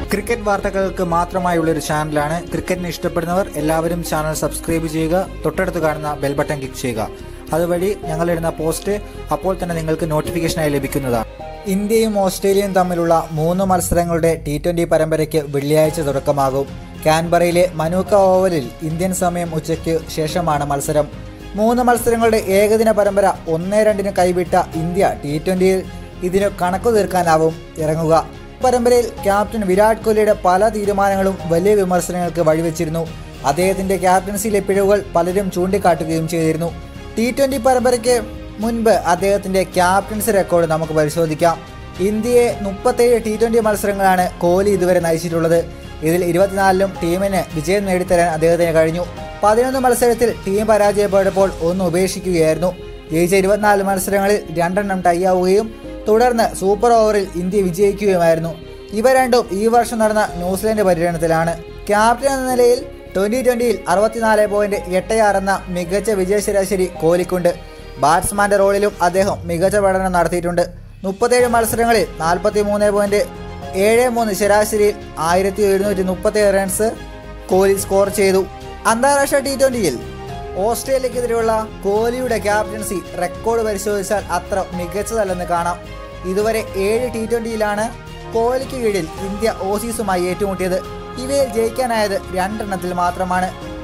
cricket വാർത്തകൾക്ക് മാത്രമായുള്ള ഒരു ചാനലാണ് ക്രിക്കറ്റിനെ ഇഷ്ടപ്പെടുന്നവർ എല്ലാവരും ചാനൽ സബ്സ്ക്രൈബ് ചെയ്യുക തൊട്ടടുത്ത് കാണുന്ന ബെൽ ബട്ടൺ ക്ലിക്ക് ചെയ്യുക അതുവഴി ഞങ്ങളിടുന്ന പോസ്റ്റ് അപ്പോൾ തന്നെ നിങ്ങൾക്ക് നോട്ടിഫിക്കേഷനായി ലഭിക്കുന്നതാണ് ഇന്ത്യയും ഓസ്ട്രേലിയയും തമ്മിലുള്ള മൂന്ന് മത്സരങ്ങളുടെ ടി ട്വന്റി പരമ്പരയ്ക്ക് വെള്ളിയാഴ്ച തുടക്കമാകും കാൻബറയിലെ മനൂക്ക ഓവലിൽ ഇന്ത്യൻ സമയം ഉച്ചയ്ക്ക് ശേഷമാണ് മത്സരം മൂന്ന് മത്സരങ്ങളുടെ ഏകദിന പരമ്പര ഒന്നേ രണ്ടിന് കൈവിട്ട ഇന്ത്യ ടി ട്വന്റിയിൽ ഇതിന് കണക്കു തീർക്കാനാവും ഇറങ്ങുക പരമ്പരയിൽ ക്യാപ്റ്റൻ വിരാട് കോഹ്ലിയുടെ പല തീരുമാനങ്ങളും വലിയ വിമർശനങ്ങൾക്ക് വഴിവെച്ചിരുന്നു അദ്ദേഹത്തിന്റെ ക്യാപ്റ്റൻസിയിലെ പിഴവുകൾ പലരും ചൂണ്ടിക്കാട്ടുകയും ചെയ്തിരുന്നു ടി ട്വന്റി പരമ്പരയ്ക്ക് മുൻപ് അദ്ദേഹത്തിന്റെ ക്യാപ്റ്റൻസി റെക്കോർഡ് നമുക്ക് പരിശോധിക്കാം ഇന്ത്യയെ മുപ്പത്തേഴ് ടി ട്വന്റി മത്സരങ്ങളാണ് കോഹ്ലി ഇതുവരെ നയിച്ചിട്ടുള്ളത് ഇതിൽ ഇരുപത്തിനാലിലും ടീമിന് വിജയം നേടിത്തരാൻ അദ്ദേഹത്തിന് കഴിഞ്ഞു പതിനൊന്ന് മത്സരത്തിൽ ടീം പരാജയപ്പെട്ടപ്പോൾ ഒന്ന് ഉപേക്ഷിക്കുകയായിരുന്നു ജയിച്ച ഇരുപത്തിനാല് മത്സരങ്ങളിൽ രണ്ടെണ്ണം ടൈ ആവുകയും തുടർന്ന് സൂപ്പർ ഓവറിൽ ഇന്ത്യ വിജയിക്കുകയുമായിരുന്നു ഇവ രണ്ടും ഈ വർഷം നടന്ന ന്യൂസിലൻഡ് പര്യടനത്തിലാണ് ക്യാപ്റ്റൻ എന്ന നിലയിൽ ട്വന്റി ട്വന്റിയിൽ അറുപത്തിനാല് പോയിന്റ് എട്ട് ആറ് എന്ന മികച്ച വിജയ ശരാശരി കോഹ്ലിക്കുണ്ട് ബാറ്റ്സ്മാന്റെ റോളിലും അദ്ദേഹം മികച്ച പഠനം നടത്തിയിട്ടുണ്ട് മുപ്പത്തേഴ് മത്സരങ്ങളിൽ നാൽപ്പത്തി മൂന്ന് പോയിന്റ് ഏഴ് മൂന്ന് ശരാശരിയിൽ ആയിരത്തി ഒരുന്നൂറ്റി മുപ്പത്തേഴ് റൺസ് കോഹ്ലി സ്കോർ ചെയ്തു അന്താരാഷ്ട്ര ടി ട്വന്റിയിൽ ഓസ്ട്രേലിയക്കെതിരെയുള്ള കോഹ്ലിയുടെ ക്യാപ്റ്റൻസി റെക്കോർഡ് പരിശോധിച്ചാൽ അത്ര മികച്ചതല്ലെന്ന് കാണാം ഇതുവരെ ഏഴ് ടി ട്വന്റിയിലാണ് കോഹ്ലിക്ക് കീഴിൽ ഇന്ത്യ ഓസീസുമായി ഏറ്റുമുട്ടിയത് ഇവയിൽ ജയിക്കാനായത് രണ്ടെണ്ണത്തിൽ മാത്രമാണ്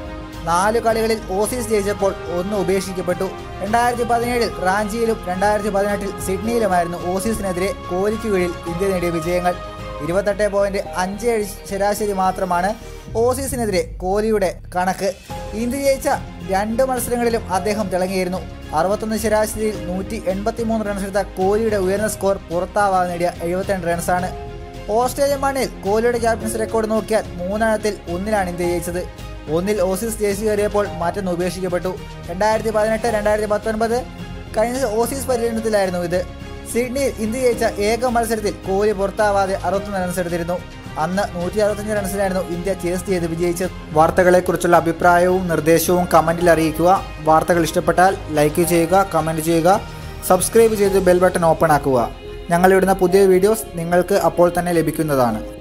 നാല് കളികളിൽ ഓസീസ് ജയിച്ചപ്പോൾ ഒന്ന് ഉപേക്ഷിക്കപ്പെട്ടു രണ്ടായിരത്തി പതിനേഴിൽ റാഞ്ചിയിലും രണ്ടായിരത്തി പതിനെട്ടിൽ സിഡ്നിയിലുമായിരുന്നു ഓസീസിനെതിരെ കോഹ്ലിക്ക് കീഴിൽ ഇന്ത്യ നേടിയ വിജയങ്ങൾ ഇരുപത്തെട്ട് പോയിന്റ് അഞ്ച് ഏഴ് ശരാശരി മാത്രമാണ് ഓസീസിനെതിരെ കോഹ്ലിയുടെ കണക്ക് ഇന്ത്യ ജയിച്ച രണ്ട് മത്സരങ്ങളിലും അദ്ദേഹം തിളങ്ങിയിരുന്നു അറുപത്തൊന്ന് ശരാശരിയിൽ നൂറ്റി എൺപത്തി മൂന്ന് റൺസ് എടുത്ത കോഹ്ലിയുടെ ഉയർന്ന സ്കോർ പുറത്താവാതെ നേടിയ എഴുപത്തിരണ്ട് റൺസാണ് ഓസ്ട്രേലിയൻ മണ്ണിൽ കോഹ്ലിയുടെ ക്യാപ്റ്റൻസി റെക്കോർഡ് നോക്കിയാൽ മൂന്നെണ്ണത്തിൽ ഒന്നിലാണ് ഇന്ത്യ ജയിച്ചത് ഒന്നിൽ ഓസീസ് ജേഴ്സി കയറിയപ്പോൾ മറ്റൊന്ന് ഉപേക്ഷിക്കപ്പെട്ടു രണ്ടായിരത്തി പതിനെട്ട് രണ്ടായിരത്തി പത്തൊൻപത് കഴിഞ്ഞ ഓസീസ് പര്യടനത്തിലായിരുന്നു ഇത് സിഡ്നിയിൽ ഇന്ത്യ ജയിച്ച ഏക മത്സരത്തിൽ കോഹ്ലി പുറത്താവാതെ അറുപത്തൊന്ന് റൺസ് എടുത്തിരുന്നു അന്ന് നൂറ്റി അറുപത്തഞ്ച് റൺസിലായിരുന്നു ഇന്ത്യ ചേസ് ചെയ്ത് വിജയിച്ചത് വാർത്തകളെക്കുറിച്ചുള്ള അഭിപ്രായവും നിർദ്ദേശവും കമൻറ്റിൽ അറിയിക്കുക വാർത്തകൾ ഇഷ്ടപ്പെട്ടാൽ ലൈക്ക് ചെയ്യുക കമൻറ്റ് ചെയ്യുക സബ്സ്ക്രൈബ് ചെയ്ത് ബെൽ ബട്ടൺ ഓപ്പൺ ആക്കുക ഞങ്ങളിടുന്ന പുതിയ വീഡിയോസ് നിങ്ങൾക്ക് അപ്പോൾ തന്നെ ലഭിക്കുന്നതാണ്